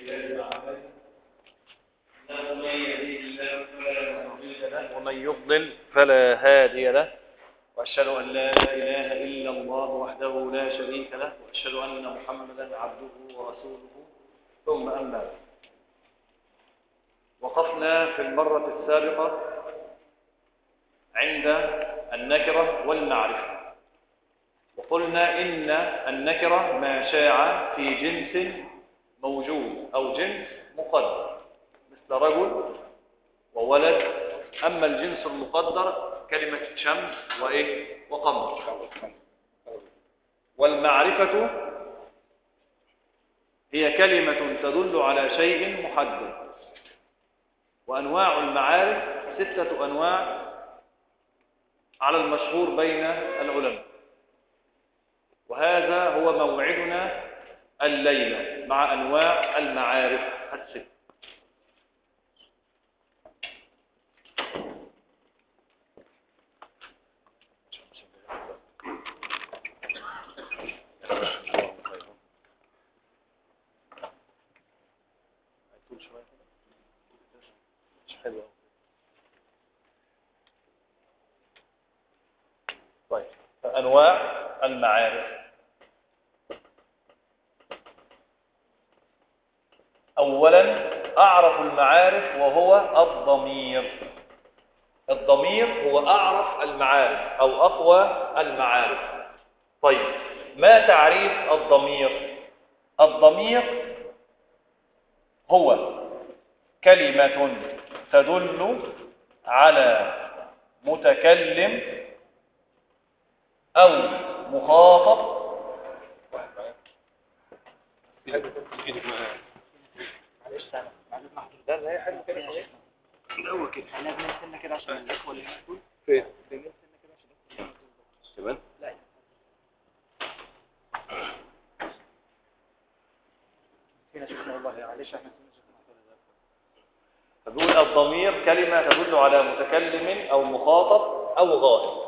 ومن يضلل فلا هادي له وأشهد أن لا إله إلا الله وحده لا شريك له وأشهد أن محمدا عبده ورسوله ثم أما بعد وقفنا في المرة السابقة عند النكرة والمعرفة وقلنا إن النكرة ما شاع في جنس موجود أو جنس مقدر مثل رجل وولد أما الجنس المقدر كلمة شمس وإيه وقمر والمعرفة هي كلمة تدل على شيء محدد وأنواع المعارف ستة أنواع على المشهور بين العلماء وهذا هو موعدنا الليلة مع أنواع المعارف الست طيب أنواع المعارف أولا أعرف المعارف وهو الضمير الضمير هو أعرف المعارف أو أقوى المعارف طيب ما تعريف الضمير الضمير هو كلمة تدل على متكلم أو مخاطب ده اللي هي حلو كده كويس الاول كده احنا لازم نستنى كده عشان الاخوه اللي هتقول فين لازم نستنى كده عشان كمان لا فينا شيخنا والله معلش احنا فينا شيخنا فبيقول الضمير كلمة تدل على متكلم أو مخاطب أو غائب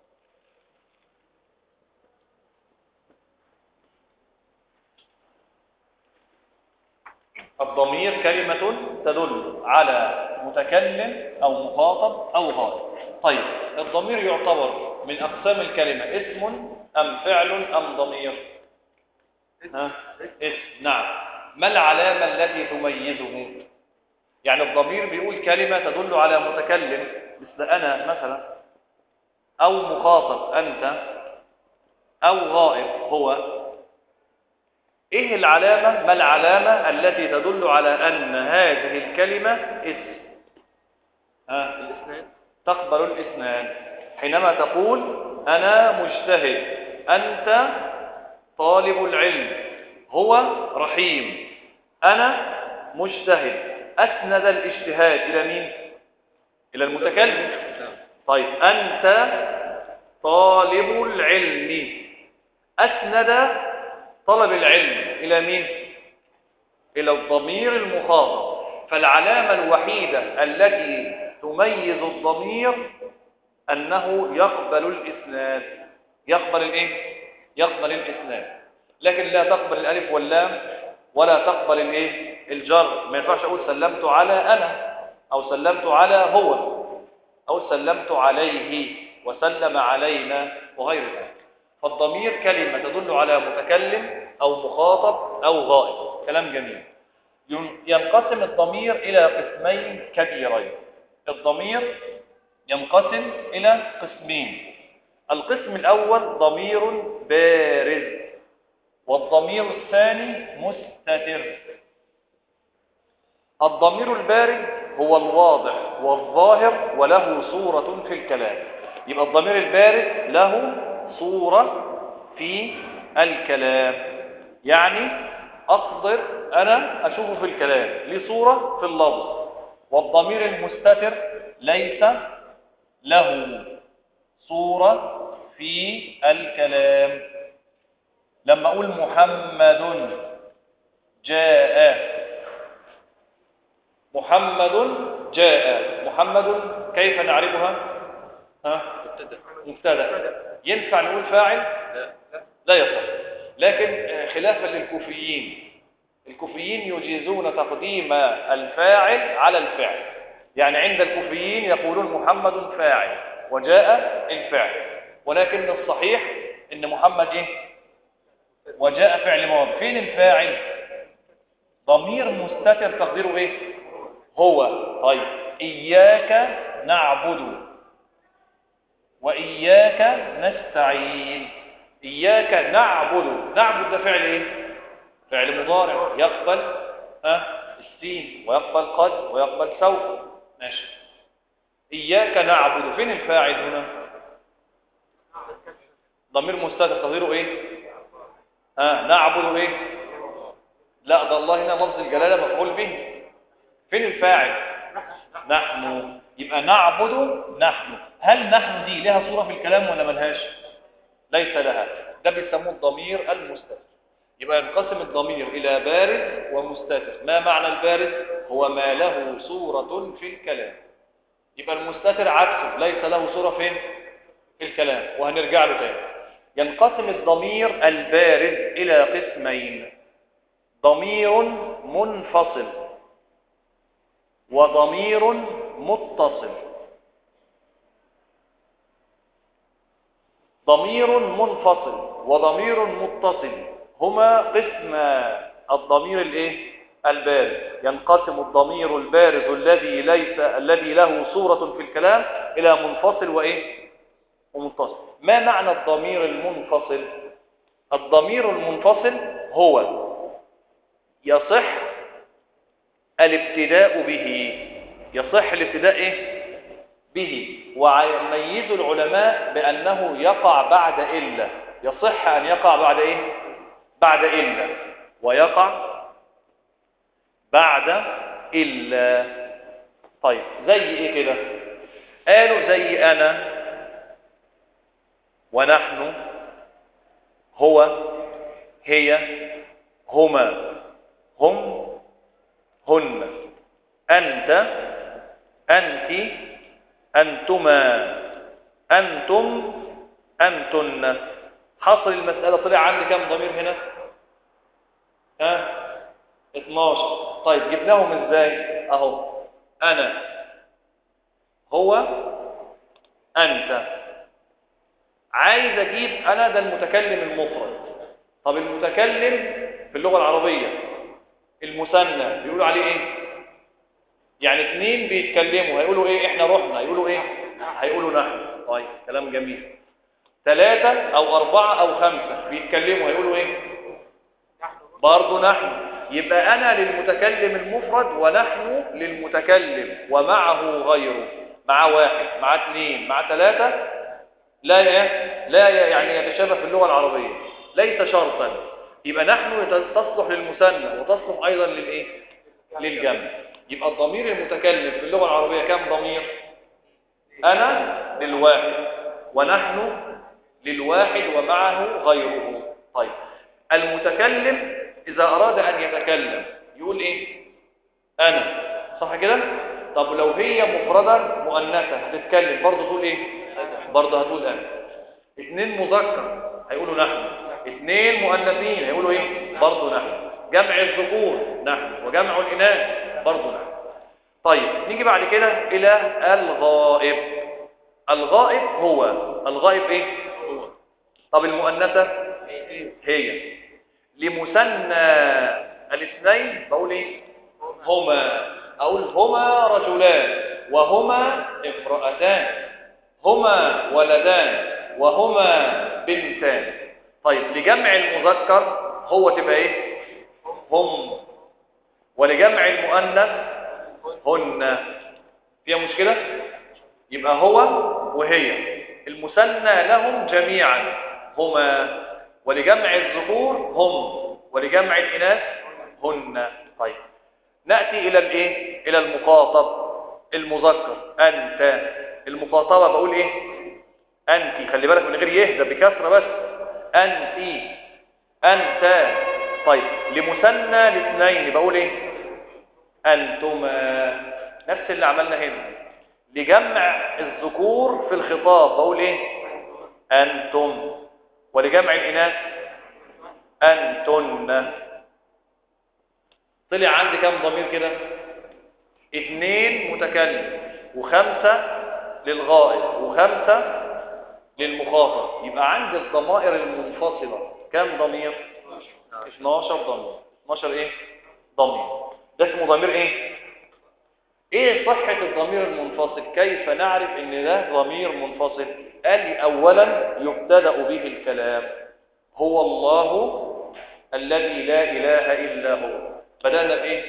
الضمير كلمة تدل على متكلم أو مخاطب أو غائب طيب الضمير يعتبر من أقسام الكلمة اسم أم فعل أم ضمير ها؟ اسم نعم ما العلامة التي تميزه يعني الضمير بيقول كلمة تدل على متكلم مثل أنا مثلا أو مخاطب أنت أو غائب هو إيه العلامة ما العلامة التي تدل على أن هذه الكلمة اسم ها الاسنان تقبل الإسنان حينما تقول أنا مجتهد أنت طالب العلم هو رحيم أنا مجتهد أسند الاجتهاد إلى مين؟ إلى المتكلم طيب أنت طالب العلم أسند طلب العلم إلى مين؟ إلى الضمير المخاطب فالعلامة الوحيدة التي تميز الضمير أنه يقبل الإسناد يقبل الإيه؟ يقبل الإسناد لكن لا تقبل الألف واللام ولا تقبل الإيه؟ الجر ما ينفعش أقول سلمت على أنا أو سلمت على هو أو سلمت عليه وسلم علينا وغير ذلك فالضمير كلمة تدل على متكلم أو مخاطب أو غائب كلام جميل ين- ينقسم الضمير إلى قسمين كبيرين الضمير ينقسم إلى قسمين القسم الأول ضمير بارز والضمير الثاني مستتر الضمير البارز هو الواضح والظاهر وله صورة في الكلام يبقى الضمير البارز له صورة في الكلام يعني أقدر أنا أشوفه في الكلام ليه صورة في اللفظ والضمير المستتر ليس له صورة في الكلام لما أقول محمد جاء محمد جاء محمد كيف نعرفها ها مبتدا مبتدا ينفع نقول فاعل لا لا لا يصح لكن آه، خلافا للكوفيين الكوفيين يجيزون تقديم الفاعل على الفعل يعني عند الكوفيين يقولون محمد فاعل وجاء الفعل ولكن الصحيح ان محمد ايه وجاء فعل ماضي فين الفاعل ضمير مستتر تقديره ايه هو طيب اياك نعبد واياك نستعين اياك نعبد نعبد ده فعل ايه فعل مضارع يقبل ها السين ويقبل قد ويقبل سوف ماشي اياك نعبد فين الفاعل هنا ضمير مستتر تقديره ايه ها نعبد ايه لا ده الله هنا لفظ الجلاله مفعول به فين الفاعل نحن يبقى نعبد نحن هل نحن دي لها صوره في الكلام ولا ملهاش ليس لها ده بيسموه الضمير المستتر يبقى ينقسم الضمير الى بارز ومستتر ما معنى البارز هو ما له صوره في الكلام يبقى المستتر عكسه ليس له صوره فين في الكلام وهنرجع له تاني ينقسم الضمير البارز إلى قسمين ضمير منفصل وضمير متصل ضمير منفصل وضمير متصل هما قسم الضمير الايه البارز ينقسم الضمير البارز الذي ليس الذي له صورة في الكلام إلى منفصل وإيه ومتصل ما معنى الضمير المنفصل الضمير المنفصل هو يصح الابتداء به يصح الابتداء إيه؟ به ويميز العلماء بأنه يقع بعد إلا يصح أن يقع بعد إيه بعد إلا ويقع بعد إلا طيب زي إيه كده قالوا زي أنا ونحن هو هي هما هم هن أنت أنت أنتما أنتم أنتن حصل المسألة طلع عندي كم ضمير هنا ها 12 طيب جبناهم ازاي اهو انا هو انت عايز اجيب انا ده المتكلم المفرد طب المتكلم في اللغة العربية المثنى بيقولوا عليه ايه يعني اثنين بيتكلموا هيقولوا ايه احنا رحنا يقولوا ايه هيقولوا نحن طيب كلام جميل ثلاثة او اربعة او خمسة بيتكلموا هيقولوا ايه برضو نحن يبقى انا للمتكلم المفرد ونحن للمتكلم ومعه غيره مع واحد مع اثنين مع ثلاثة لا ي- لا ي- يعني يتشابه في اللغة العربية ليس شرطا يبقى نحن تصلح للمثنى وتصلح ايضا للايه للجمع يبقى الضمير المتكلم في اللغة العربية كم ضمير انا للواحد ونحن للواحد ومعه غيره طيب المتكلم اذا اراد ان يتكلم يقول ايه انا صح كده طب لو هي مفردة مؤنثة هتتكلم برضه تقول ايه برضه هتقول انا اثنين مذكر هيقولوا نحن اثنين مؤنثين هيقولوا ايه برضه نحن جمع الذكور نحن وجمع الاناث برضه نحن طيب نيجي بعد كده الى الغائب الغائب هو الغائب ايه هو طب المؤنثة هي لمثنى الاثنين بقول ايه هما اقول هما رجلان وهما امرأتان هما ولدان وهما بنتان طيب لجمع المذكر هو تبقى ايه هم ولجمع المؤنث هن فيها مشكلة يبقى هو وهي المثنى لهم جميعا هما ولجمع الذكور هم ولجمع الإناث هن طيب نأتي إلى الإيه إلى المخاطب المذكر أنت المخاطبة بقول إيه أنت خلي بالك من غير يهدى بكسرة بس أنت أنت طيب لمثنى الاثنين بقول إيه أنتما نفس اللي عملنا هنا لجمع الذكور في الخطاب بقول إيه أنتم ولجمع الإناث أنتن طلع عندي كام ضمير كده اثنين متكلم وخمسة للغائب وخمسة للمخاطب يبقى عندي الضمائر المنفصلة كام ضمير 12 ضمير 12 ايه ضمير ده اسمه ضمير ايه ايه صحة الضمير المنفصل كيف نعرف ان ده ضمير منفصل قال لي اولا يبتدأ به الكلام هو الله الذي لا اله الا هو بدأنا بايه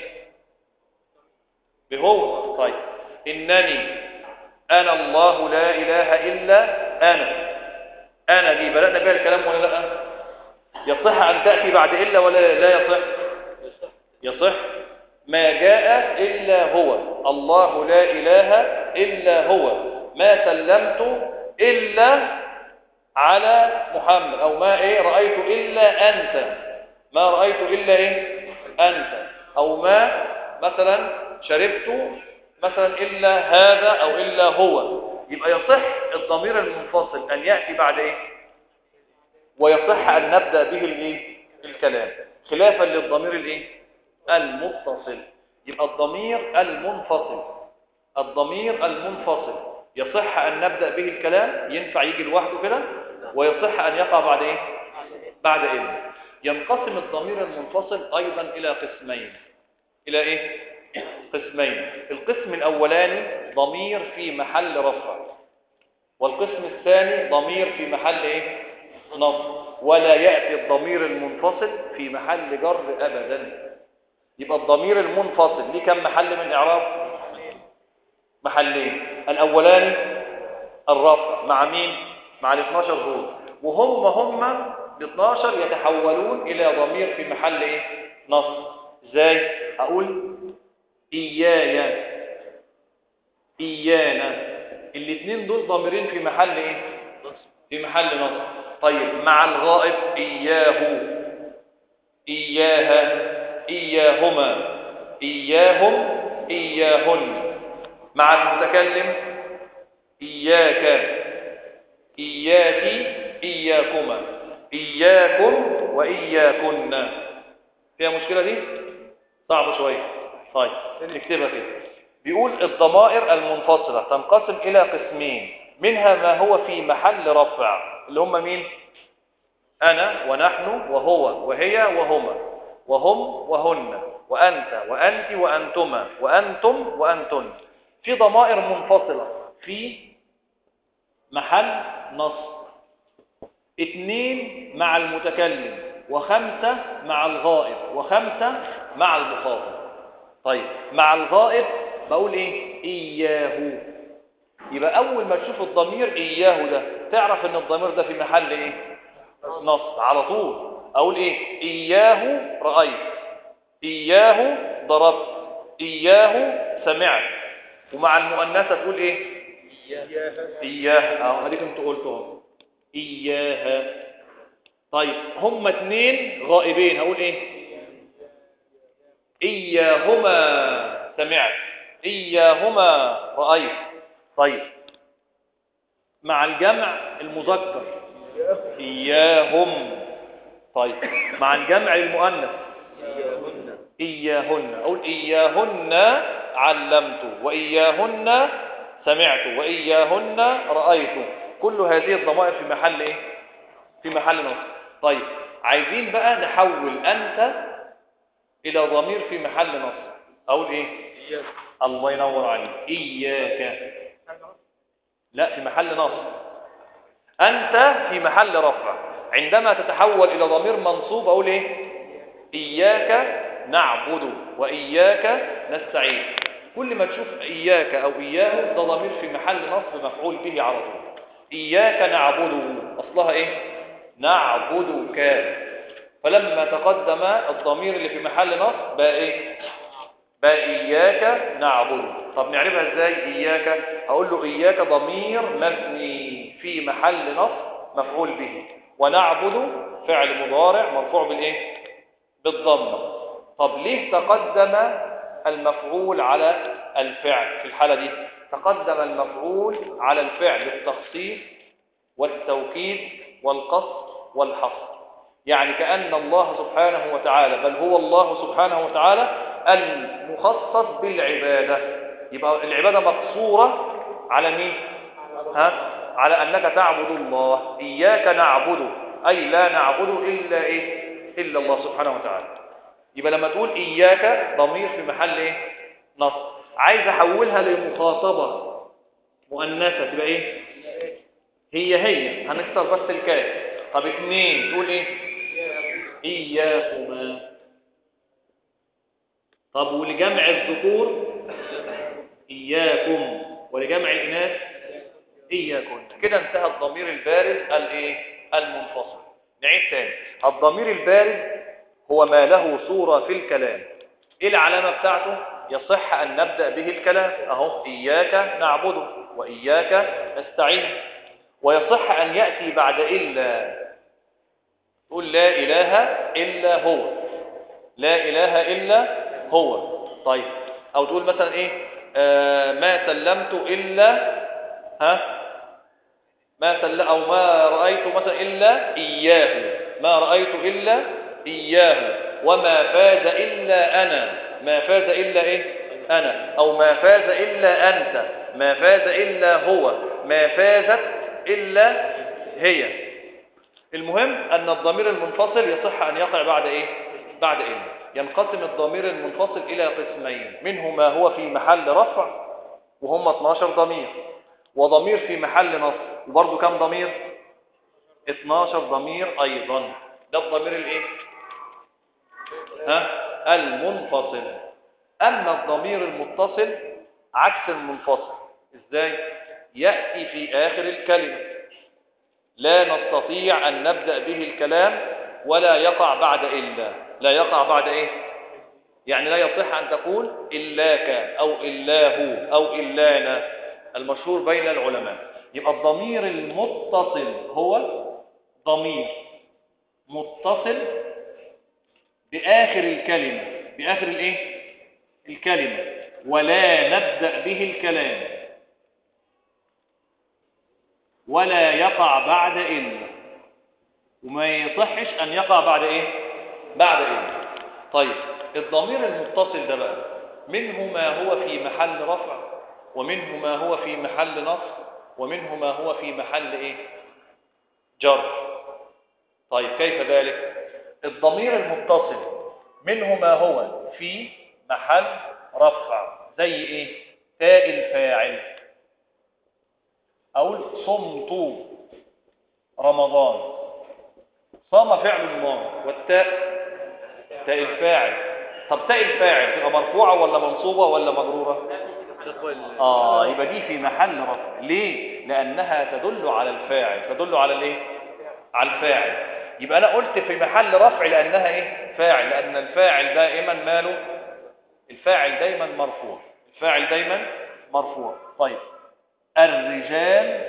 بهو طيب انني انا الله لا اله الا انا انا دي بدأنا بها الكلام ولا لا يصح ان تأتي بعد الا ولا لا يصح يصح ما جاء إلا هو الله لا إله إلا هو ما سلمت إلا على محمد أو ما إيه رأيت إلا أنت ما رأيت إلا إيه أنت أو ما مثلا شربت مثلا إلا هذا أو إلا هو يبقى يصح الضمير المنفصل أن يأتي بعد إيه ويصح أن نبدأ به الإيه الكلام خلافا للضمير الإيه المتصل يبقى الضمير المنفصل الضمير المنفصل يصح أن نبدأ به الكلام ينفع يجي لوحده كده ويصح أن يقع بعد إيه بعد إيه ينقسم الضمير المنفصل أيضا إلى قسمين إلى إيه قسمين القسم الأولاني ضمير في محل رفع والقسم الثاني ضمير في محل إيه نصب ولا يأتي الضمير المنفصل في محل جر أبداً يبقى الضمير المنفصل ليه كم محل من إعراب محلين الأولاني الرفع مع مين مع ال 12 دول وهم هم ال 12 يتحولون إلى ضمير في محل إيه نصب ازاي أقول إياي إيانا الاثنين دول ضميرين في محل إيه في محل نصب طيب مع الغائب إياه إياها إياهما إياهم إياهن مع المتكلم إياك إياك إياكما إياكم وإياكن فيها مشكلة دي؟ صعبة شوية طيب نكتبها كده بيقول الضمائر المنفصلة تنقسم إلى قسمين منها ما هو في محل رفع اللي هم مين؟ أنا ونحن وهو وهي وهما وهم وهن وأنت وأنت وأنتما وأنتم وأنتن في ضمائر منفصلة في محل نصب اثنين مع المتكلم وخمسة مع الغائب وخمسة مع المخاطب طيب مع الغائب بقول ايه إياه يبقى أول ما تشوف الضمير إياه ده تعرف ان الضمير ده في محل ايه نصب على طول أقول إيه إياه رأيت إياه ضربت إياه سمعت ومع المؤنثة تقول إيه إياها أهو أديك أنت قلتهم إياها طيب هم اتنين غائبين هقول إيه إياهما سمعت إياهما رأيت طيب مع الجمع المذكر إياهم طيب مع الجمع المؤنث إياهن إياهن أقول إياهن علمت وإياهن سمعت وإياهن رأيت كل هذه الضمائر في محل إيه؟ في محل نصب طيب عايزين بقى نحول أنت إلى ضمير في محل نصب أقول إيه إياك الله ينور عليك إياك لا في محل نصب أنت في محل رفع عندما تتحول إلى ضمير منصوب أقول إيه إياك نعبد وإياك نستعين كل ما تشوف إياك أو إياه ده ضمير في محل نصب مفعول به على طول إياك نعبد أصلها إيه نعبدك فلما تقدم الضمير اللي في محل نصب بقى إيه بقى إياك نعبد طب نعرفها إزاي إياك هقول له إياك ضمير مبني في محل نصب مفعول به ونعبد فعل مضارع مرفوع بالإيه بالضمة طب ليه تقدم المفعول على الفعل في الحالة دي تقدم المفعول على الفعل التخصيص والتوكيد والقصر والحصر يعني كأن الله سبحانه وتعالى بل هو الله سبحانه وتعالى المخصص بالعبادة يبقى العبادة مقصورة على مين ها على أنك تعبد الله إياك نعبد أي لا نعبد إلا إيه إلا الله سبحانه وتعالى يبقى لما تقول إياك ضمير في محل إيه نصب عايز أحولها لمخاطبة مؤنثة تبقى إيه هي هي هنكسر بس الكاف طب اثنين تقول إيه إياكما طب ولجمع الذكور إياكم ولجمع الإناث إياكن كده انتهى الضمير البارز الإيه المنفصل نعيد تاني الضمير البارز هو ما له صورة في الكلام إيه العلامة بتاعته يصح أن نبدأ به الكلام أهو إياك نعبد وإياك نستعين ويصح أن يأتي بعد إلا تقول لا إله إلا هو لا إله إلا هو طيب أو تقول مثلا إيه آه ما سلمت إلا ها ما سل أو ما رأيت مثلا إلا إياه ما رأيت إلا إياه وما فاز إلا أنا ما فاز إلا إيه أنا أو ما فاز إلا أنت ما فاز إلا هو ما فازت إلا هي المهم أن الضمير المنفصل يصح أن يقع بعد إيه بعد إيه ينقسم الضمير المنفصل إلى قسمين منه ما هو في محل رفع وهم 12 ضمير وضمير في محل نصب وبرضه كم ضمير 12 ضمير أيضا ده الضمير الإيه ها المنفصل أما الضمير المتصل عكس المنفصل إزاي يأتي في آخر الكلمة لا نستطيع أن نبدأ به الكلام ولا يقع بعد إلا لا يقع بعد إيه يعني لا يصح أن تقول إلاك أو إلاه أو إلانا المشهور بين العلماء يبقى الضمير المتصل هو ضمير متصل بآخر الكلمة بآخر الإيه الكلمة ولا نبدأ به الكلام ولا يقع بعد إلا وما يصحش أن يقع بعد إيه بعد إلا طيب الضمير المتصل ده بقى منه ما هو في محل رفع ومنه ما هو في محل نصب ومنه ما هو في محل إيه جر طيب كيف ذلك الضمير المتصل منه ما هو في محل رفع زي ايه تاء الفاعل او صمت رمضان صام فعل الماضي والتاء تاء الفاعل طب تاء الفاعل تبقى مرفوعه ولا منصوبه ولا مجروره اه يبقى دي في محل رفع ليه لانها تدل على الفاعل تدل على الايه على الفاعل يبقى انا قلت في محل رفع لانها ايه فاعل لان الفاعل دائما ماله الفاعل دايما مرفوع الفاعل دايما مرفوع طيب الرجال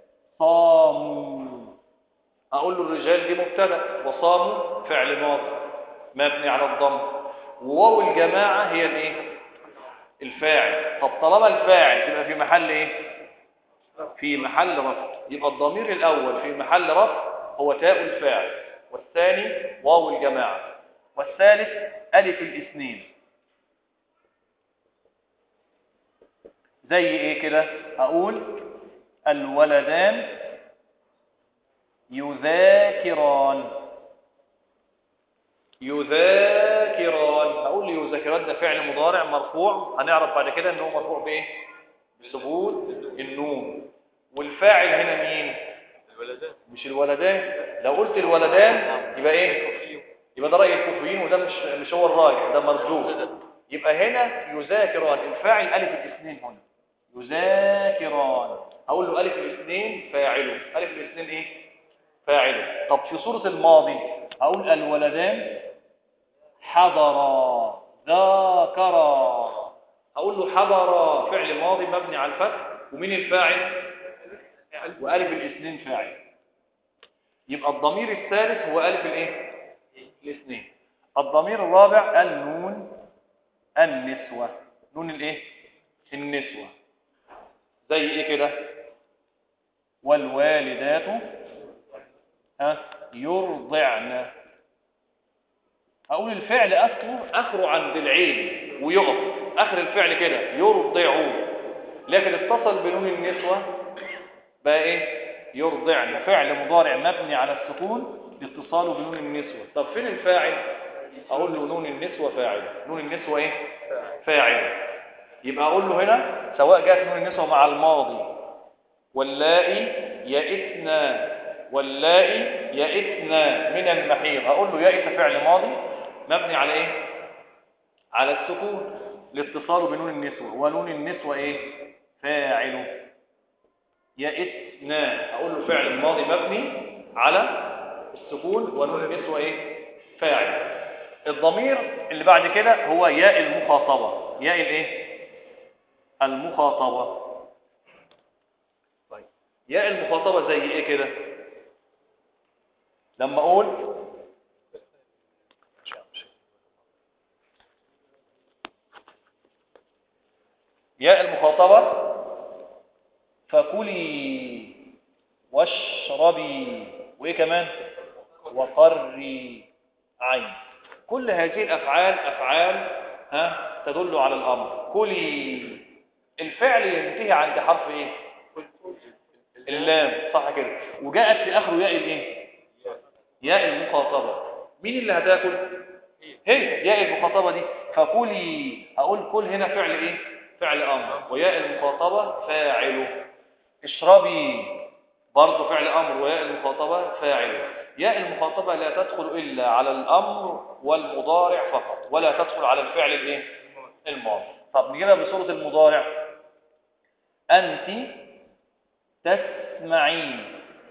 صاموا اقول له الرجال دي مبتدا وصاموا فعل ماضي مبني على الضم وواو الجماعه هي الايه الفاعل طب طالما الفاعل تبقى في محل ايه في محل رفع يبقى الضمير الاول في محل رفع هو تاء الفاعل والثاني واو الجماعه والثالث الف الاثنين زي ايه كده اقول الولدان يذاكران يذاكران اقول يذاكران ده فعل مضارع مرفوع هنعرف بعد كده ان هو مرفوع بايه بثبوت النون والفاعل هنا مين الولدان مش الولدان لو قلت الولدان يبقى ايه يبقى ده راي الكوفيين وده مش مش هو الراجح ده مرجوح يبقى هنا يذاكران الفاعل الف الاثنين هنا يذاكران اقول له الف الاثنين فاعله الف الاثنين ايه فاعله طب في صوره الماضي اقول الولدان حضرا ذاكرا اقول له حضر فعل ماضي مبني على الفتح ومين الفاعل والف الاثنين فاعل يبقى الضمير الثالث هو الف الايه الاثنين الضمير الرابع النون النسوة نون الايه النسوة زي ايه كده والوالدات ها يرضعن اقول الفعل اصله اخره عند العين ويقف اخر الفعل كده يرضعوا لكن اتصل بنون النسوة بقى ايه يرضعن فعل مضارع مبني على السكون لاتصاله بنون النسوة طب فين الفاعل اقول له نون النسوة فاعل نون النسوة ايه فاعل يبقى اقول له هنا سواء جاءت نون النسوة مع الماضي واللائي يئسنا واللائي يئسنا من المحيض هقول له يئس فعل ماضي مبني على ايه على السكون لاتصاله بنون النسوة ونون النسوة ايه فاعل يئسنا اقول له فعل ماضي مبني على السكون ونون النسوة ايه فاعل الضمير اللي بعد كده هو ياء المخاطبة ياء الايه المخاطبة طيب ياء المخاطبة زي ايه كده لما اقول ياء المخاطبة فكلي واشربي وايه كمان وقري عين كل هذه الافعال افعال ها تدل على الامر كلي الفعل ينتهي عند حرف ايه اللام صح كده وجاءت في اخره ياء الايه ياء المخاطبه مين اللي هتاكل هي ياء المخاطبه دي فكلي اقول كل هنا فعل ايه فعل امر وياء المخاطبه فاعل اشربي برضه فعل امر وياء المخاطبه فاعل ياء المخاطبه لا تدخل الا على الامر والمضارع فقط ولا تدخل على الفعل الايه الماضي طب نجيبها بصوره المضارع انت تسمعين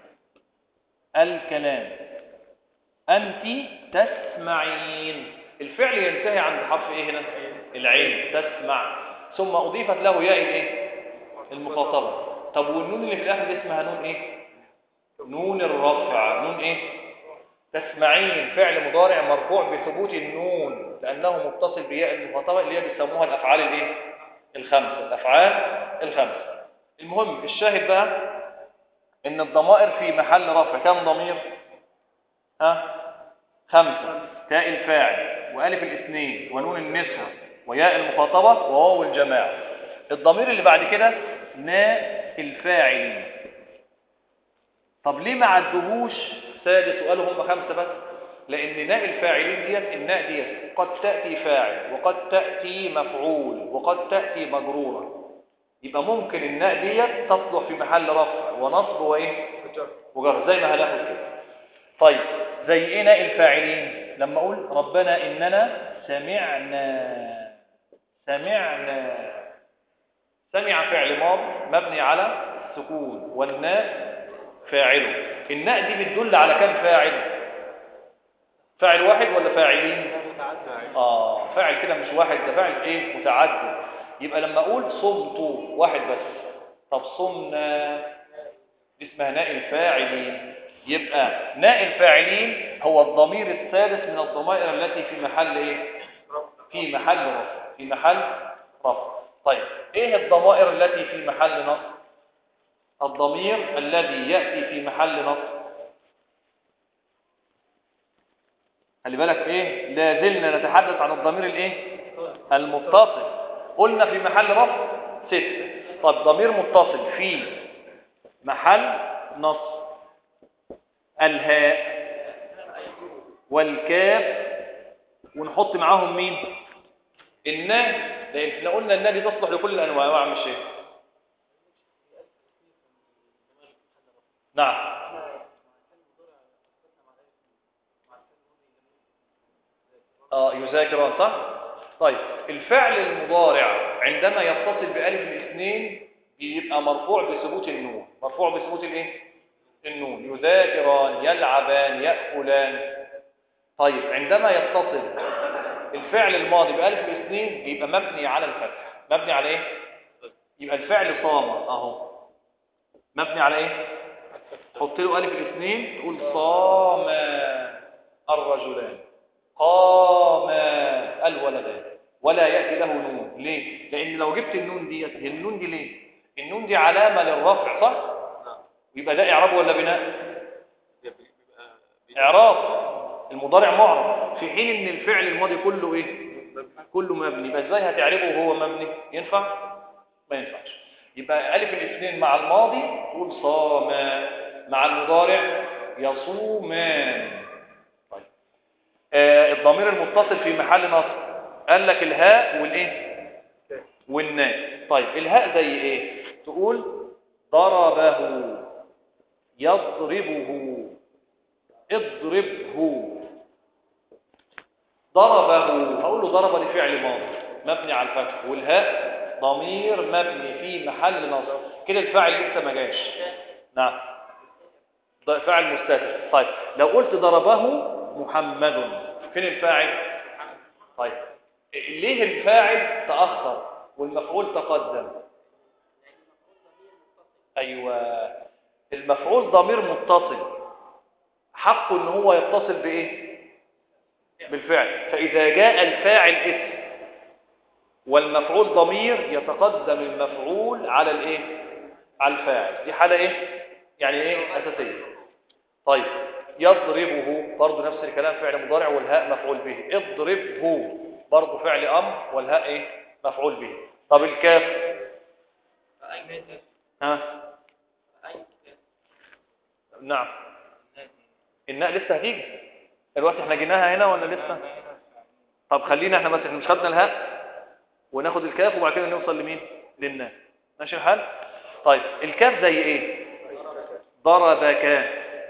الكلام أنت تسمعين الفعل ينتهي عند حرف إيه هنا العين تسمع ثم أضيفت له ياء الإيه المخاطبة طب والنون اللي في الآخر دي اسمها نون إيه نون الرفع نون إيه تسمعين فعل مضارع مرفوع بثبوت النون لأنه متصل بياء المخاطبة اللي هي بيسموها الأفعال الإيه الخمسة الأفعال الخمسة المهم الشاهد بقى ان الضمائر في محل رفع كم ضمير ها خمسة تاء الفاعل والف الاثنين ونون النسوة وياء المخاطبة وواو الجماعة الضمير اللي بعد كده ناء الفاعل طب ليه ما عدوهوش سادس وقالوا هم خمسة بس لان ناء الفاعلين ديت الناء ديت قد تأتي فاعل وقد تأتي مفعول وقد تأتي مجرورة يبقى ممكن الناء ديت تصلح في محل رفع ونصب وايه وجر زي ما هناخد كده طيب زي ايه ناء الفاعلين لما اقول ربنا اننا سمعنا سمعنا سمع فعل ماض مبني على السكون والناء فاعله الناء دي بتدل على كم فاعل فاعل واحد ولا فاعلين اه فاعل كده مش واحد ده فاعل ايه متعدد يبقى لما اقول صمت واحد بس طب صمنا دي اسمها ناء الفاعلين يبقى ناء الفاعلين هو الضمير الثالث من الضمائر التي في محل ايه في محل رفع في محل رفع طيب ايه الضمائر التي في محل نصب الضمير الذي ياتي في محل نصب خلي بالك ايه لا زلنا نتحدث عن الضمير الايه المتصل قلنا في محل رفع ستة طب ضمير متصل في محل نصب الهاء والكاف ونحط معاهم مين الناء لان احنا قلنا الناء دي تصلح لكل الانواع يا عم الشيخ نعم اه يذاكران صح طيب الفعل المضارع عندما يتصل بألف الاثنين بيبقى مرفوع بثبوت النون مرفوع بثبوت الايه النون يذاكران يلعبان يأكلان طيب عندما يتصل الفعل الماضي بألف الاثنين بيبقى مبني على الفتح مبني على ايه يبقى الفعل صام اهو مبني على ايه حط له ألف الاثنين تقول صام الرجلان قام الولدان ولا يأتي له نون ليه؟ لأن لو جبت النون دي النون دي ليه؟ النون دي علامة للرفع صح؟ يبقى ده إعراب ولا بناء؟ إعراب المضارع معرب في حين إن الفعل الماضي كله إيه؟ كله مبني يبقى ازاي هتعربه وهو مبني ينفع ما ينفعش يبقى الف الاثنين مع الماضي تقول صام مع المضارع يصومان طيب آه الضمير المتصل في محل نصب قال لك الهاء والايه والناء طيب الهاء زي ايه تقول ضربه يضربه اضربه ضربه هقول له ضرب لفعل ماضي مبني على الفتح والهاء ضمير مبني في محل نصب كده الفاعل لسه ما جاش نعم ض- فاعل مستتر طيب لو قلت ضربه محمد فين الفاعل طيب ليه الفاعل تأخر والمفعول تقدم أيوة المفعول ضمير متصل حقه ان هو يتصل بايه بالفعل فاذا جاء الفاعل اسم والمفعول ضمير يتقدم المفعول على الايه على الفاعل دي حاله ايه يعني ايه اساسيه طيب يضربه برضه نفس الكلام فعل مضارع والهاء مفعول به اضربه برضه فعل امر والهاء ايه مفعول به طب الكاف ها نعم الناء لسه هتيجي دلوقتي احنا جيناها هنا ولا لسه طب خلينا احنا بس احنا مش خدنا الهاء وناخد الكاف وبعد كده نوصل لمين للناء ماشي الحال طيب الكاف زي ايه ضربك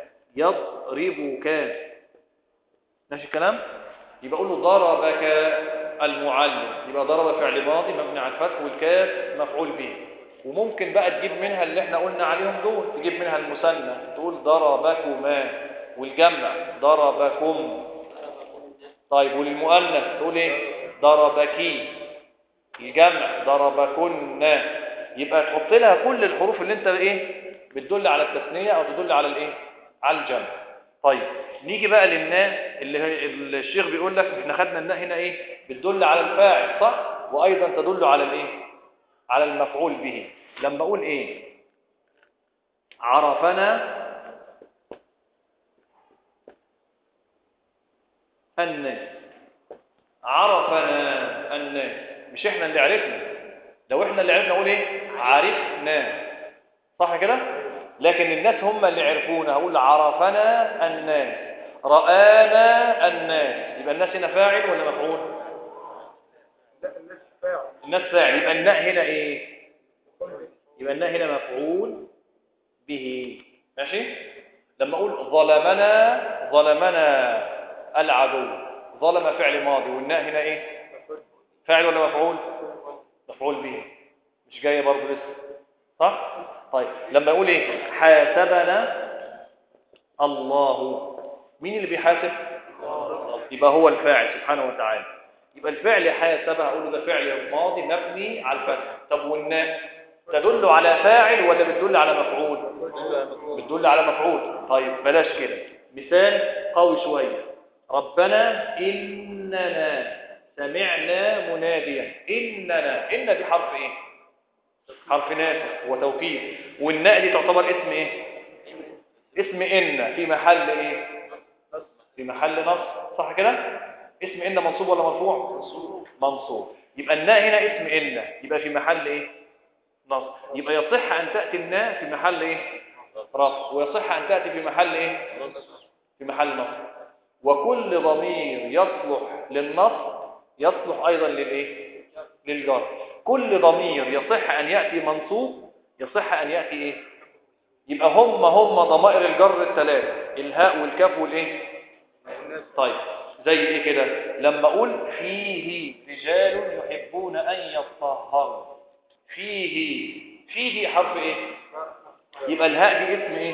يضربك ماشي الكلام يبقى اقول له ضربك المعلم يبقى ضرب فعل ماضي مبني على الفتح والكاف مفعول به وممكن بقى تجيب منها اللي احنا قلنا عليهم دول تجيب منها المثنى تقول ضربكما والجمع ضربكم طيب والمؤنث تقول ايه ضربكي الجمع ضربكن يبقى تحط لها كل الحروف اللي انت ايه بتدل على التثنيه او تدل على الايه على الجمع طيب نيجي بقى للناء اللي هي اللي الشيخ بيقول لك احنا خدنا الناء هنا ايه بتدل على الفاعل صح وايضا تدل على الايه على المفعول به لما اقول ايه عرفنا الناس عرفنا الناس مش احنا اللي عرفنا لو احنا اللي عرفنا اقول ايه عرفنا صح كده لكن الناس هم اللي عرفونا هقول عرفنا الناس رآنا الناس يبقى الناس هنا فاعل ولا مفعول الناس فاعل يبقى الناء هنا ايه يبقى الناء هنا مفعول به ماشي لما اقول ظلمنا ظلمنا العدو ظلم فعل ماضي والناء هنا ايه فاعل ولا مفعول مفعول به مش جايه برضه لسه صح طيب لما اقول ايه حاسبنا الله مين اللي بيحاسب يبقى هو الفاعل سبحانه وتعالى يبقى الفعل حاسب هقول له ده فعل ماضي مبني على الفتح طب والناء تدل على فاعل ولا بتدل على مفعول بتدل على مفعول طيب بلاش كده مثال قوي شويه ربنا اننا سمعنا مناديا اننا ان دي حرف ايه حرف ناسخ وتوكيد والناء دي تعتبر اسم ايه اسم ان في محل ايه في محل نصب صح كده اسم ان منصوب ولا مرفوع منصوب يبقى الناء هنا اسم ان يبقى في محل ايه نصب يبقى يصح ان تاتي الناء في محل ايه رفع ويصح ان تاتي في محل ايه في محل نصب وكل ضمير يصلح للنصب يصلح ايضا للايه للجر كل ضمير يصح ان ياتي منصوب يصح ان ياتي ايه يبقى هم هم ضمائر الجر الثلاثه الهاء والكاف والايه طيب زي ايه كده لما اقول فيه رجال يحبون ان يطهروا فيه فيه حرف ايه يبقى الهاء دي اسم ايه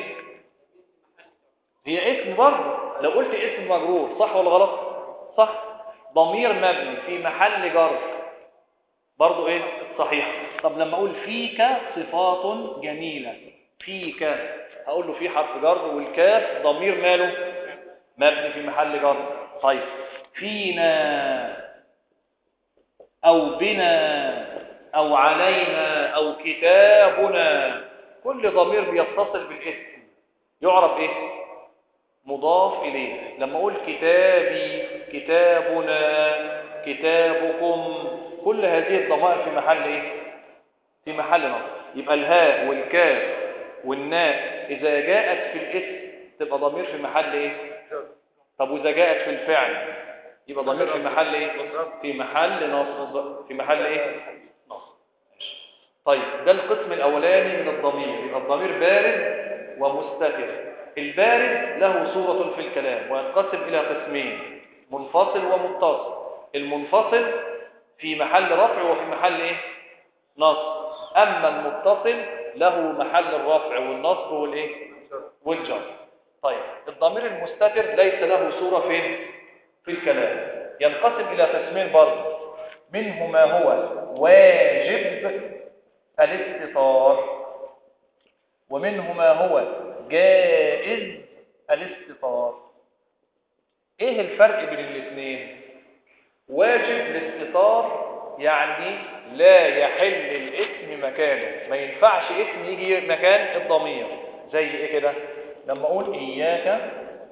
هي اسم برضه لو قلت اسم مجرور صح ولا غلط صح ضمير مبني في محل جر برضه ايه صحيح طب لما اقول فيك صفات جميله فيك هقول له في حرف جر والكاف ضمير ماله مبني في محل جر طيب فينا او بنا او علينا او كتابنا كل ضمير بيتصل بالاسم يعرف ايه مضاف اليه لما اقول كتابي كتابنا كتابكم كل هذه الضمائر في محل ايه في محل نصب يبقى الهاء والكاف والناء اذا جاءت في الاسم تبقى ضمير في محل ايه طب واذا جاءت في الفعل يبقى ضمير في محل ايه في محل نصب في محل ايه نصب ماشي. طيب ده القسم الاولاني من الضمير يبقى الضمير بارد ومستتر البارد له صورة في الكلام وينقسم إلى قسمين منفصل ومتصل المنفصل في محل رفع وفي محل إيه؟ نصب أما المتصل له محل الرفع والنصب والإيه؟ والجر طيب الضمير المستتر ليس له صورة فين؟ في الكلام ينقسم إلى قسمين برضه منه ما هو واجب الاستطار ومنه ما هو جائز الاستطار ايه الفرق بين الاثنين واجب الاستطار يعني لا يحل الاسم مكانه ما ينفعش اسم يجي مكان الضمير زي ايه كده لما اقول اياك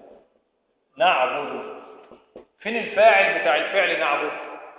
نعبد فين الفاعل بتاع الفعل نعبد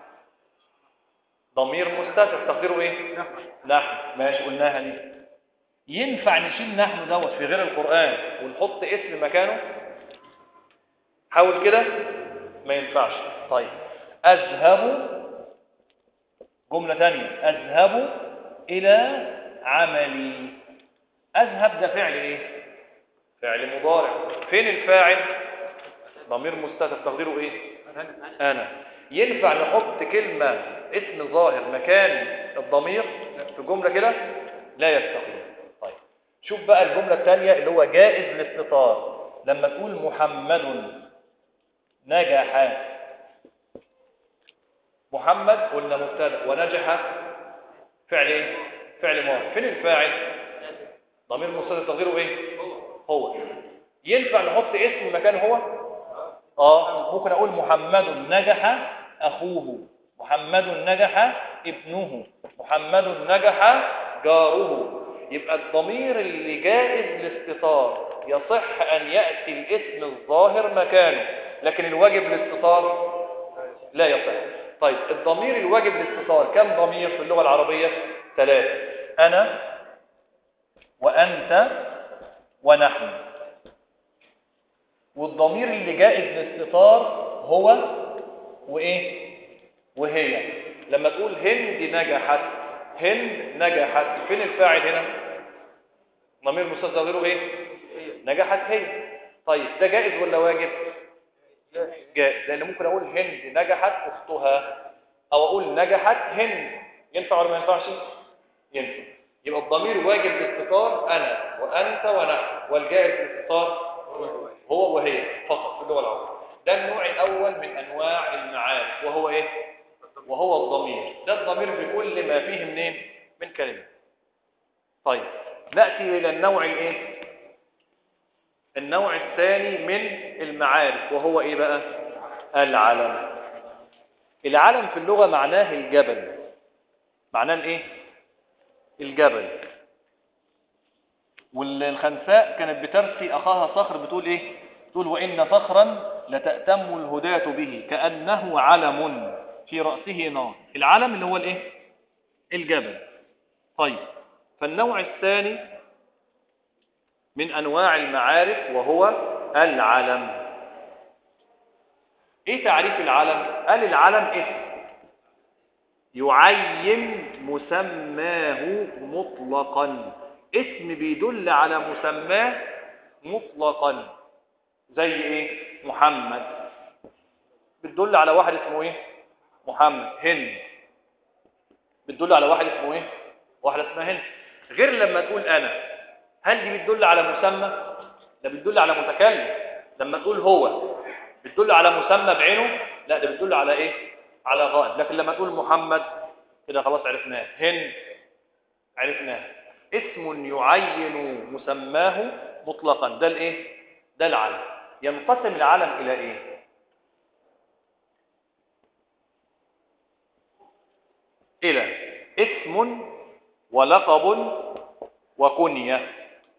ضمير مستتر تقديره ايه نحن ماشي قلناها دي ينفع نشيل نحن دوت في غير القرآن ونحط اسم مكانه حاول كده ما ينفعش طيب أذهب جملة تانية أذهب إلى عملي أذهب ده فعل إيه فعل مضارع فين الفاعل ضمير مستتر تقديره إيه أنا ينفع نحط كلمة اسم ظاهر مكان الضمير في جملة كده لا يستقيم طيب شوف بقى الجملة الثانية اللي هو جائز الاستطار لما تقول محمد نجح محمد قلنا مبتدا ونجح فعل ايه فعل ماضي فين الفاعل ضمير مستتر تقديره ايه هو ينفع نحط اسم مكان هو اه ممكن اقول محمد نجح اخوه محمد نجح ابنه محمد نجح جاره يبقى الضمير اللي جائز الاستطار يصح ان ياتي الاسم الظاهر مكانه لكن الواجب الاستطار لا يصح طيب الضمير الواجب الاستطار كم ضمير في اللغه العربيه ثلاثه انا وانت ونحن والضمير اللي جائز الاستطار هو وايه وهي لما تقول هند نجحت هند نجحت فين الفاعل هنا ضمير مستتر غيره ايه نجحت هي طيب ده جائز ولا واجب جائز لان ممكن اقول هند نجحت اختها او اقول نجحت هند ينفع ولا ما ينفعش ينفع يبقى الضمير واجب الاستطار انا وانت ونحن والجائز الاستطار هو وهي فقط في اللغه العربيه ده النوع الاول من انواع المعارف وهو ايه وهو الضمير ده الضمير بكل ما فيه منين من كلمه طيب ناتي الى النوع الايه النوع الثاني من المعارف وهو ايه بقى العلم العلم في اللغه معناه الجبل معناه الايه الجبل والخنساء كانت بترثي اخاها صخر بتقول ايه تقول وان صخرا لتأتم الهداة به كأنه علم في رأسه نار العلم اللي هو الايه الجبل طيب فالنوع الثاني من انواع المعارف وهو العلم ايه تعريف العلم قال العلم اسم يعين مسماه مطلقا اسم بيدل على مسماه مطلقا زي ايه محمد بتدل على واحد اسمه ايه محمد هند بتدل على واحد اسمه ايه واحده اسمها هند غير لما تقول انا هل دي بتدل على مسمى ده بتدل على متكلم لما تقول هو بتدل على مسمى بعينه لا ده بتدل على ايه على غائب لكن لما تقول محمد كده خلاص عرفناه هند عرفناه اسم يعين مسماه مطلقا ده الايه ده العلم ينقسم العلم الى ايه الى اسم ولقب وكنيه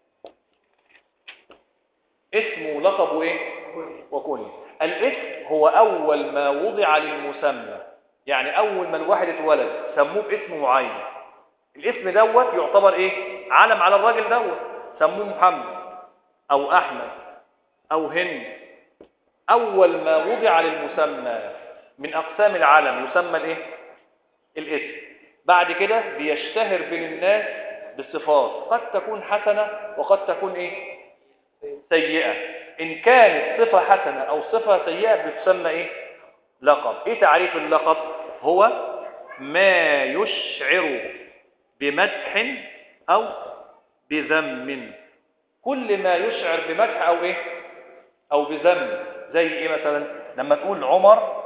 اسم ولقب وايه وكنيه الاسم هو اول ما وضع للمسمى يعني اول ما الواحد اتولد سموه باسم معين الاسم دوت يعتبر ايه علم على الراجل دوت سموه محمد او احمد او هند اول ما وضع للمسمى من اقسام العلم يسمى الايه الاسم بعد كده بيشتهر بين الناس بالصفات قد تكون حسنة وقد تكون ايه سيئة ان كانت صفة حسنة او صفة سيئة بتسمى ايه لقب ايه تعريف اللقب هو ما يشعر بمدح او بذم كل ما يشعر بمدح او ايه او بذم زي ايه مثلا لما تقول عمر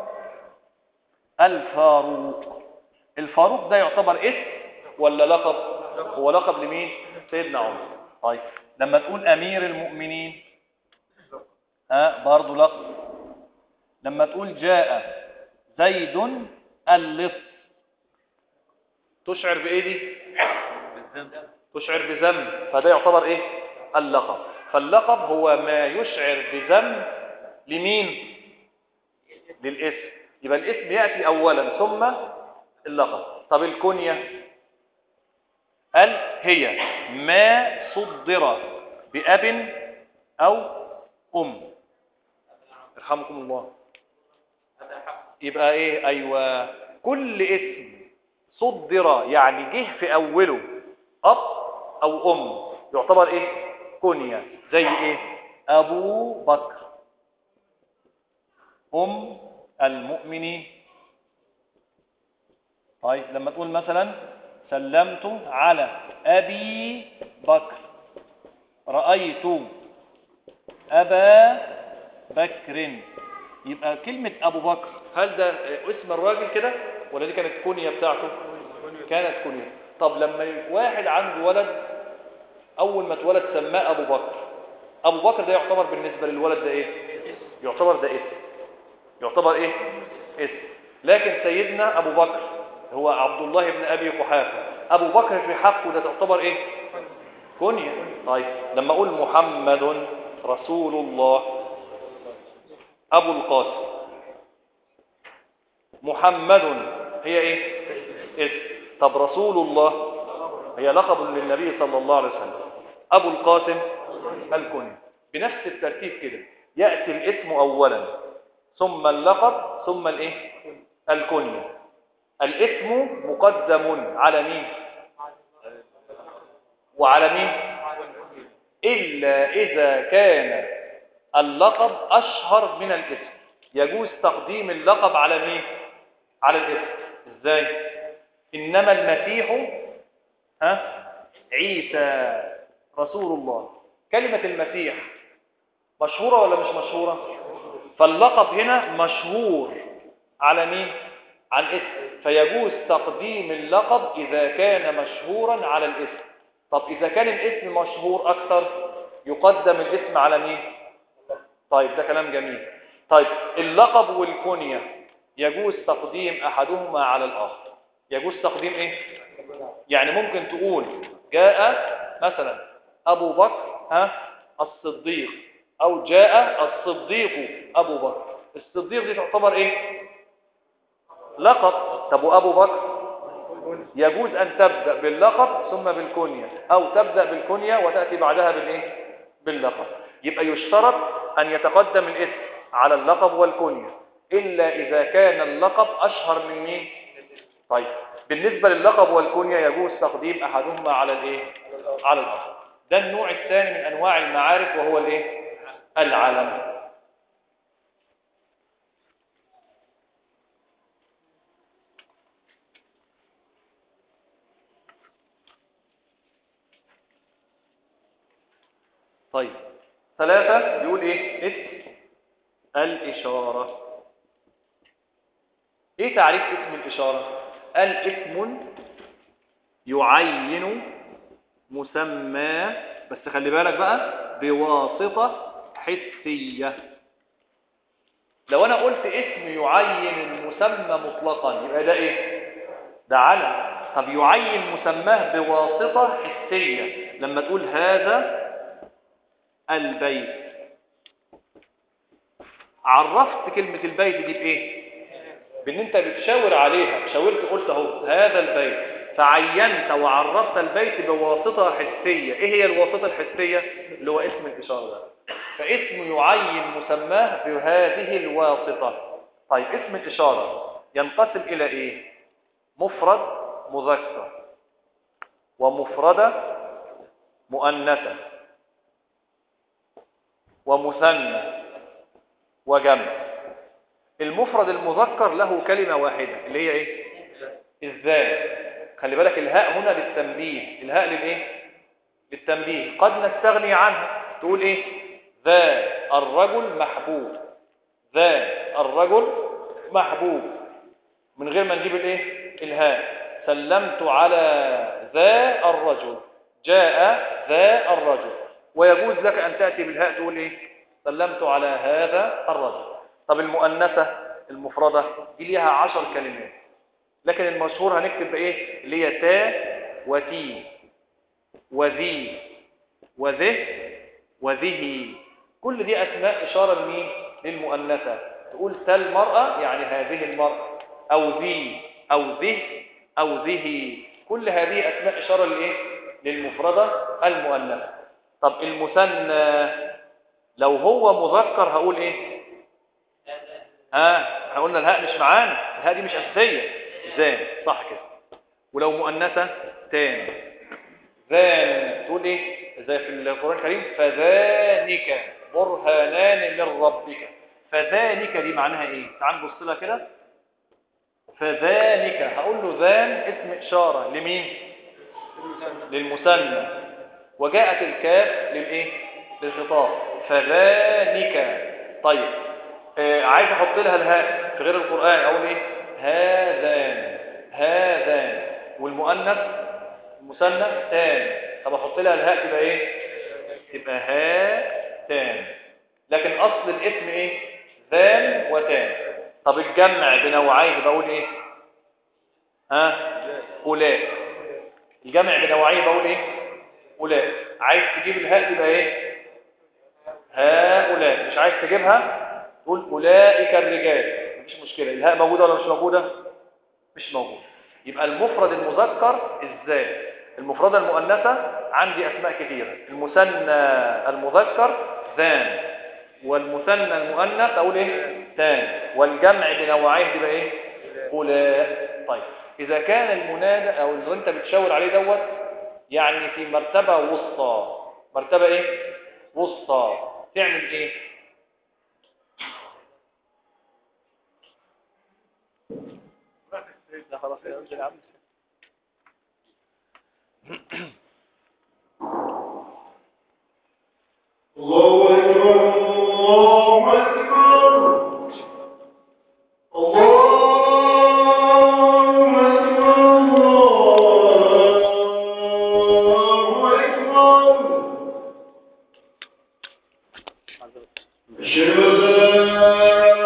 الفاروق الفاروق ده يعتبر اسم ولا لقب هو لقب لمين سيدنا عمر طيب لما تقول امير المؤمنين ها برضه لقب لما تقول جاء زيد اللص تشعر بايه دي تشعر بذم فده يعتبر ايه اللقب فاللقب هو ما يشعر بذم لمين للاسم يبقى الاسم يأتي اولا ثم اللقب طب الكنية قال هي ما صدر بأب أو أم ارحمكم الله يبقى ايه ايوه كل اسم صدر يعني جه في اوله اب او ام يعتبر ايه كنية زي ايه ابو بكر ام المؤمنين طيب لما تقول مثلا سلمت على ابي بكر رأيت ابا بكر يبقى كلمة ابو بكر هل ده اسم الراجل كده ولا دي كانت كنية بتاعته كانت كنية طب لما واحد عنده ولد اول ما اتولد سماه ابو بكر ابو بكر ده يعتبر بالنسبة للولد ده ايه يعتبر ده اسم يعتبر ايه اسم لكن سيدنا ابو بكر هو عبد الله بن ابي قحافه ابو بكر في حقه ده تعتبر ايه كنيه طيب لما اقول محمد رسول الله ابو القاسم محمد هي ايه اسم طب رسول الله هي لقب للنبي صلى الله عليه وسلم ابو القاسم الكنيه بنفس الترتيب كده ياتي الاسم اولا ثم اللقب ثم الايه الكنيه الاسم مقدم على مين وعلى مين الا اذا كان اللقب اشهر من الاسم يجوز تقديم اللقب على مين على الاسم ازاي انما المسيح ها عيسى رسول الله كلمه المسيح مشهوره ولا مش مشهوره فاللقب هنا مشهور على مين على الاسم فيجوز تقديم اللقب إذا كان مشهورا على الاسم طب إذا كان الاسم مشهور أكثر يقدم الاسم على مين طيب ده كلام جميل طيب اللقب والكنية يجوز تقديم أحدهما على الآخر يجوز تقديم إيه يعني ممكن تقول جاء مثلا أبو بكر ها الصديق أو جاء الصديق أبو بكر الصديق دي تعتبر إيه لقب طب وأبو بكر يجوز أن تبدأ باللقب ثم بالكنية أو تبدأ بالكنية وتأتي بعدها بالإيه باللقب يبقى يشترط أن يتقدم الاسم على اللقب والكنية إلا إذا كان اللقب أشهر من مين طيب بالنسبة للقب والكنية يجوز تقديم أحدهما على الإيه على الآخر ده النوع الثاني من أنواع المعارف وهو الإيه العلم طيب ثلاثة بيقول ايه اسم الإشارة ايه تعريف اسم الإشارة قال اسم يعين مسمى بس خلي بالك بقى بواسطة حسية لو انا قلت اسم يعين المسمى مطلقا يبقى ده ايه ده علم طب يعين مسماه بواسطة حسية لما تقول هذا البيت عرفت كلمة البيت دي بإيه بان انت بتشاور عليها شاورت قلت اهو هذا البيت فعينت وعرفت البيت بواسطة حسية ايه هي الواسطة الحسية اللي هو اسم الاشارة ده فاسم يعين مسماه بهذه الواسطة طيب اسم الاشارة ينقسم الى ايه مفرد مذكر ومفردة مؤنثة ومثنى وجمع المفرد المذكر له كلمة واحدة اللي هي ايه الذات خلي بالك الهاء هنا للتنبيه الهاء للايه للتنبيه قد نستغني عنها تقول ايه ذا الرجل محبوب ذا الرجل محبوب من غير ما نجيب الايه الهاء سلمت على ذا الرجل جاء ذا الرجل ويجوز لك ان تاتي بالهاء تقول ايه سلمت على هذا الرجل طب المؤنثه المفرده دي ليها عشر كلمات لكن المشهور هنكتب بايه اللي هي تا وتي وذي وذه وذه كل دي اسماء اشاره لمين للمؤنثه تقول تا المراه يعني هذه المراه او ذي او ذه او ذه كل هذه اسماء اشاره لايه للمفرده المؤنثه طب المثنى لو هو مذكر هقول ايه ها احنا قلنا الهاء مش معانا الهاء دي مش اساسيه زان صح كده ولو مؤنثه تان ذان تقول ايه زي في القران الكريم فذلك برهانان من ربك فذلك دي معناها ايه تعال نبص لها كده فذلك هقول له ذان اسم اشاره لمين للمثنى وجاءت الكاف للايه للخطاب فذلك طيب آه عايز احط لها الهاء في غير القران اقول ايه هذان هذان والمؤنث المثنى تان طب احط لها الهاء تبقى ايه تبقى هاتان لكن اصل الاسم ايه ذان وتان طب الجمع بنوعيه بقول ايه ها اولاء الجمع بنوعيه بقول ايه اولاء عايز تجيب الهاء تبقى ايه هؤلاء مش عايز تجيبها تقول اولئك الرجال مفيش مشكله الهاء موجوده ولا مش موجوده مش موجوده يبقى المفرد المذكر الذات المفردة المؤنثة عندي أسماء كثيرة المثنى المذكر ذان والمثنى المؤنث أقول إيه تان والجمع بنوعيه تبقى إيه أولاء طيب إذا كان المنادى أو اللي أنت بتشاور عليه دوت يعني في مرتبة وسطى مرتبة إيه وسطى تعمل إيه لا خلاص يا عم